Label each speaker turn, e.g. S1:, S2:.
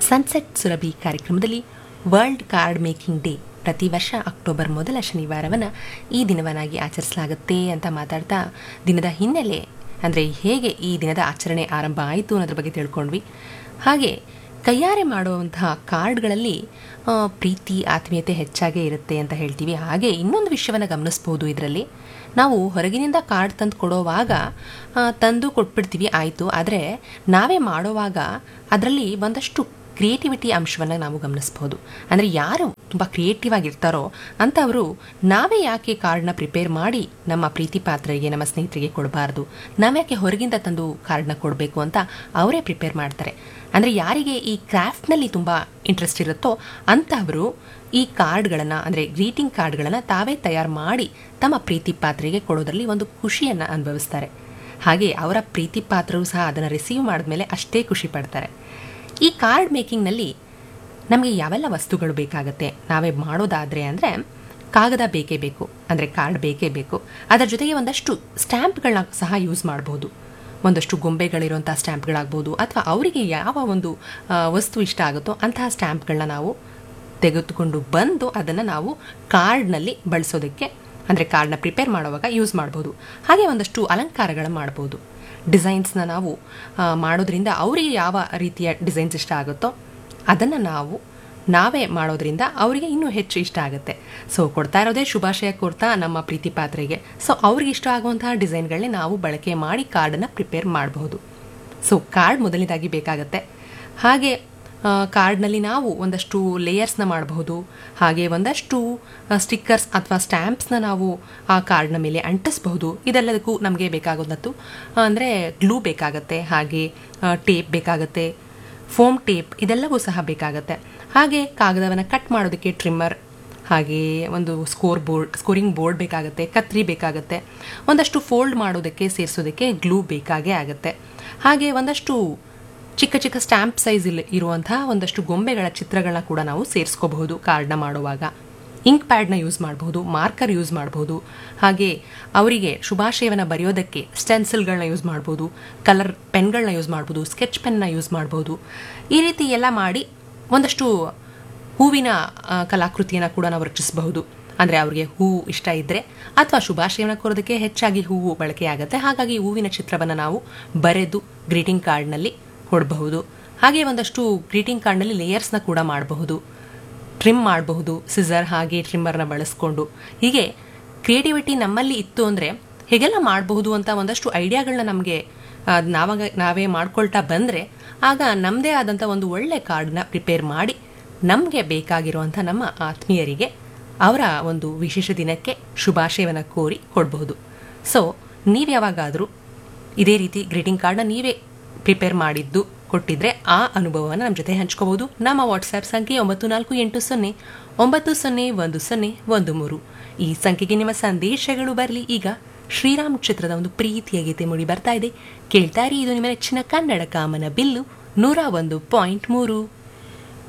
S1: sunset Surabhi ಕಾರ್ಯಕ್ರಮದಲ್ಲಿ world card making day ಪ್ರತಿ ವರ್ಷ ಅಕ್ಟೋಬರ್ ಮೊದಲ ಶನಿವಾರವನ್ನು ಈ ದಿನವನ್ನಾಗಿ ಆಚರಿಸಲಾಗುತ್ತೆ ಅಂತ ಮಾತಾಡ್ತಾ ದಿನದ ಹಿನ್ನೆಲೆ ಅಂದರೆ ಹೇಗೆ ಈ ದಿನದ ಆಚರಣೆ ಆರಂಭ ಆಯಿತು ಅನ್ನೋದ್ರ ಬಗ್ಗೆ ತಿಳ್ಕೊಂಡ್ವಿ ಹಾಗೆ ಕೈಯಾರೆ ಮಾಡುವಂತಹ ಕಾರ್ಡ್ಗಳಲ್ಲಿ ಆ, ಪ್ರೀತಿ ಆತ್ಮೀಯತೆ ಹೆಚ್ಚಾಗೇ ಇರುತ್ತೆ ಅಂತ ಹೇಳ್ತೀವಿ ಹಾಗೆ ಇನ್ನೊಂದು ವಿಷಯವನ್ನು ಗಮನಿಸ್ಬೋದು ಇದರಲ್ಲಿ ನಾವು ಹೊರಗಿನಿಂದ ಕಾರ್ಡ್ ತಂದು ಕೊಡೋವಾಗ ಆ, ತಂದು ಕೊಟ್ಬಿಡ್ತೀವಿ ಆಯಿತು ಆದರೆ ನಾವೇ ಮಾಡೋವಾಗ ಅದರಲ್ಲಿ ಒಂದಷ್ಟು ಕ್ರಿಯೇಟಿವಿಟಿ ಅಂಶವನ್ನು ನಾವು ಗಮನಿಸ್ಬೋದು ಅಂದರೆ ಯಾರು ತುಂಬ ಕ್ರಿಯೇಟಿವ್ ಆಗಿರ್ತಾರೋ ಅಂಥವರು ನಾವೇ ಯಾಕೆ ಕಾರ್ಡ್ನ ಪ್ರಿಪೇರ್ ಮಾಡಿ ನಮ್ಮ ಪ್ರೀತಿ ಪಾತ್ರರಿಗೆ ನಮ್ಮ ಸ್ನೇಹಿತರಿಗೆ ಕೊಡಬಾರ್ದು ನಾವ್ಯಾಕೆ ಹೊರಗಿಂದ ತಂದು ಕಾರ್ಡ್ನ ಕೊಡಬೇಕು ಅಂತ ಅವರೇ ಪ್ರಿಪೇರ್ ಮಾಡ್ತಾರೆ ಅಂದರೆ ಯಾರಿಗೆ ಈ ಕ್ರಾಫ್ಟ್ನಲ್ಲಿ ತುಂಬ ಇಂಟ್ರೆಸ್ಟ್ ಇರುತ್ತೋ ಅಂಥವರು ಈ ಕಾರ್ಡ್ಗಳನ್ನು ಅಂದರೆ ಗ್ರೀಟಿಂಗ್ ಕಾರ್ಡ್ಗಳನ್ನು ತಾವೇ ತಯಾರು ಮಾಡಿ ತಮ್ಮ ಪ್ರೀತಿ ಪಾತ್ರೆಗೆ ಕೊಡೋದರಲ್ಲಿ ಒಂದು ಖುಷಿಯನ್ನು ಅನುಭವಿಸ್ತಾರೆ ಹಾಗೆ ಅವರ ಪ್ರೀತಿ ಪಾತ್ರರು ಸಹ ಅದನ್ನು ರಿಸೀವ್ ಮಾಡಿದ್ಮೇಲೆ ಅಷ್ಟೇ ಖುಷಿ ಪಡ್ತಾರೆ ಈ ಕಾರ್ಡ್ ಮೇಕಿಂಗ್ನಲ್ಲಿ ನಮಗೆ ಯಾವೆಲ್ಲ ವಸ್ತುಗಳು ಬೇಕಾಗುತ್ತೆ ನಾವೇ ಮಾಡೋದಾದರೆ ಅಂದರೆ ಕಾಗದ ಬೇಕೇ ಬೇಕು ಅಂದರೆ ಕಾರ್ಡ್ ಬೇಕೇ ಬೇಕು ಅದರ ಜೊತೆಗೆ ಒಂದಷ್ಟು ಸ್ಟ್ಯಾಂಪ್ಗಳನ್ನ ಸಹ ಯೂಸ್ ಮಾಡ್ಬೋದು ಒಂದಷ್ಟು ಗೊಂಬೆಗಳಿರುವಂಥ ಸ್ಟ್ಯಾಂಪ್ಗಳಾಗ್ಬೋದು ಅಥವಾ ಅವರಿಗೆ ಯಾವ ಒಂದು ಆ, ವಸ್ತು ಇಷ್ಟ ಆಗುತ್ತೋ ಅಂತಹ ಸ್ಟ್ಯಾಂಪ್ಗಳನ್ನ ನಾವು ತೆಗೆದುಕೊಂಡು ಬಂದು ಅದನ್ನು ನಾವು ಕಾರ್ಡ್ನಲ್ಲಿ ಬಳಸೋದಕ್ಕೆ ಅಂದರೆ ಕಾರ್ಡ್ನ ಪ್ರಿಪೇರ್ ಮಾಡುವಾಗ ಯೂಸ್ ಮಾಡ್ಬೋದು ಹಾಗೆ ಒಂದಷ್ಟು ಅಲಂಕಾರಗಳ ಮಾಡ್ಬೋದು ಡಿಸೈನ್ಸ್ನ ನಾವು ಆ, ಮಾಡೋದ್ರಿಂದ ಅವರಿಗೆ ಯಾವ ರೀತಿಯ ಡಿಸೈನ್ಸ್ ಇಷ್ಟ ಆಗುತ್ತೋ ಅದನ್ನು ನಾವು ನಾವೇ ಮಾಡೋದ್ರಿಂದ ಅವರಿಗೆ ಇನ್ನೂ ಹೆಚ್ಚು ಇಷ್ಟ ಆಗುತ್ತೆ ಸೊ ಕೊಡ್ತಾ ಇರೋದೇ ಶುಭಾಶಯ ಕೋರ್ತಾ ನಮ್ಮ ಪ್ರೀತಿ ಪಾತ್ರೆಗೆ ಸೊ ಅವ್ರಿಗೆ ಇಷ್ಟ ಆಗುವಂತಹ ಡಿಸೈನ್ಗಳನ್ನೇ ನಾವು ಬಳಕೆ ಮಾಡಿ ಕಾರ್ಡನ್ನು ಪ್ರಿಪೇರ್ ಮಾಡಬಹುದು ಸೊ ಕಾರ್ಡ್ ಮೊದಲನೇದಾಗಿ ಬೇಕಾಗತ್ತೆ ಹಾಗೆ ಆ, ಕಾರ್ಡ್ನಲ್ಲಿ ನಾವು ಒಂದಷ್ಟು ಲೇಯರ್ಸ್ನ ಮಾಡಬಹುದು ಹಾಗೆ ಒಂದಷ್ಟು ಸ್ಟಿಕ್ಕರ್ಸ್ ಅಥವಾ ಸ್ಟ್ಯಾಂಪ್ಸ್ನ ನಾವು ಆ ಕಾರ್ಡ್ನ ಮೇಲೆ ಅಂಟಿಸಬಹುದು ಇದೆಲ್ಲದಕ್ಕೂ ನಮಗೆ ಬೇಕಾಗೋದತ್ತು ಅಂದರೆ ಗ್ಲೂ ಬೇಕಾಗತ್ತೆ ಹಾಗೆ ಟೇಪ್ ಬೇಕಾಗತ್ತೆ ಫೋಮ್ ಟೇಪ್ ಇದೆಲ್ಲವೂ ಸಹ ಬೇಕಾಗತ್ತೆ ಹಾಗೆ ಕಾಗದವನ್ನು ಕಟ್ ಮಾಡೋದಕ್ಕೆ ಟ್ರಿಮ್ಮರ್ ಹಾಗೆ ಒಂದು ಸ್ಕೋರ್ ಬೋರ್ಡ್ ಸ್ಕೋರಿಂಗ್ ಬೋರ್ಡ್ ಬೇಕಾಗುತ್ತೆ ಕತ್ರಿ ಬೇಕಾಗುತ್ತೆ ಒಂದಷ್ಟು ಫೋಲ್ಡ್ ಮಾಡೋದಕ್ಕೆ ಸೇರಿಸೋದಕ್ಕೆ ಗ್ಲೂ ಬೇಕಾಗೇ ಆಗುತ್ತೆ ಹಾಗೆ ಒಂದಷ್ಟು ಚಿಕ್ಕ ಚಿಕ್ಕ ಸ್ಟ್ಯಾಂಪ್ ಸೈಜ್ ಇಲ್ಲಿ ಇರುವಂತಹ ಒಂದಷ್ಟು ಗೊಂಬೆಗಳ ಚಿತ್ರಗಳನ್ನ ಕೂಡ ನಾವು ಸೇರಿಸ್ಕೋಬಹುದು ಕಾರ್ಡ್ನ ಮಾಡುವಾಗ ಇಂಕ್ ಪ್ಯಾಡ್ನ ಯೂಸ್ ಮಾಡಬಹುದು ಮಾರ್ಕರ್ ಯೂಸ್ ಮಾಡಬಹುದು ಹಾಗೆ ಅವರಿಗೆ ಶುಭಾಶಯವನ್ನು ಬರೆಯೋದಕ್ಕೆ ಸ್ಟೆನ್ಸಿಲ್ಗಳನ್ನ ಯೂಸ್ ಮಾಡ್ಬೋದು ಕಲರ್ ಪೆನ್ಗಳನ್ನ ಯೂಸ್ ಮಾಡ್ಬೋದು ಸ್ಕೆಚ್ ಪೆನ್ನ ಯೂಸ್ ಮಾಡ್ಬೋದು ಈ ರೀತಿ ಎಲ್ಲ ಮಾಡಿ ಒಂದಷ್ಟು ಹೂವಿನ ಆ, ಕಲಾಕೃತಿಯನ್ನು ಕೂಡ ನಾವು ರಚಿಸಬಹುದು ಅಂದರೆ ಅವ್ರಿಗೆ ಹೂವು ಇಷ್ಟ ಇದ್ದರೆ ಅಥವಾ ಶುಭಾಶಯವನ್ನು ಕೋರೋದಕ್ಕೆ ಹೆಚ್ಚಾಗಿ ಹೂವು ಬಳಕೆಯಾಗುತ್ತೆ ಹಾಗಾಗಿ ಹೂವಿನ ಚಿತ್ರವನ್ನು ನಾವು ಬರೆದು ಗ್ರೀಟಿಂಗ್ ಕಾರ್ಡ್ನಲ್ಲಿ ಕೊಡಬಹುದು ಹಾಗೆ ಒಂದಷ್ಟು ಗ್ರೀಟಿಂಗ್ ಕಾರ್ಡ್ನಲ್ಲಿ ಲೇಯರ್ಸ್ನ ಕೂಡ ಮಾಡಬಹುದು ಟ್ರಿಮ್ ಮಾಡಬಹುದು ಸಿಸರ್ ಹಾಗೆ ಟ್ರಿಮ್ಮರ್ನ ಬಳಸ್ಕೊಂಡು ಹೀಗೆ ಕ್ರಿಯೇಟಿವಿಟಿ ನಮ್ಮಲ್ಲಿ ಇತ್ತು ಅಂದರೆ ಹೇಗೆಲ್ಲ ಮಾಡಬಹುದು ಅಂತ ಒಂದಷ್ಟು ಐಡಿಯಾಗಳನ್ನ ನಮಗೆ ನಾವಾಗ ನಾವೇ ಮಾಡ್ಕೊಳ್ತಾ ಬಂದರೆ ಆಗ ನಮ್ಮದೇ ಆದಂಥ ಒಂದು ಒಳ್ಳೆ ಕಾರ್ಡ್ನ ಪ್ರಿಪೇರ್ ಮಾಡಿ ನಮಗೆ ಬೇಕಾಗಿರುವಂಥ ನಮ್ಮ ಆತ್ಮೀಯರಿಗೆ ಅವರ ಒಂದು ವಿಶೇಷ ದಿನಕ್ಕೆ ಶುಭಾಶಯವನ್ನು ಕೋರಿ ಕೊಡಬಹುದು ಸೊ ನೀವು ಯಾವಾಗಾದರೂ ಇದೇ ರೀತಿ ಗ್ರೀಟಿಂಗ್ ಕಾರ್ಡ್ನ ನೀವೇ ಪ್ರಿಪೇರ್ ಮಾಡಿದ್ದು ಕೊಟ್ಟಿದ್ರೆ ಆ ಅನುಭವವನ್ನು ನಮ್ಮ ಜೊತೆ ಹಂಚ್ಕೋಬಹುದು ನಮ್ಮ ವಾಟ್ಸ್ಆ್ಯಪ್ ಸಂಖ್ಯೆ ಒಂಬತ್ತು ನಾಲ್ಕು ಎಂಟು ಸೊನ್ನೆ ಒಂಬತ್ತು ಸೊನ್ನೆ ಒಂದು ಸೊನ್ನೆ ಒಂದು ಮೂರು ಈ ಸಂಖ್ಯೆಗೆ ನಿಮ್ಮ ಸಂದೇಶಗಳು ಬರಲಿ ಈಗ ಶ್ರೀರಾಮ್ ಚಿತ್ರದ ಒಂದು ಪ್ರೀತಿಯ ಗೀತೆ ಮೂಡಿ ಬರ್ತಾ ಇದೆ ಕೇಳ್ತಾ ಇರಿ ಇದು ನಿಮ್ಮ ನೆಚ್ಚಿನ ಕನ್ನಡ ಕಾಮನ ಬಿಲ್ಲು ನೂರ ಒಂದು ಪಾಯಿಂಟ್ ಮೂರು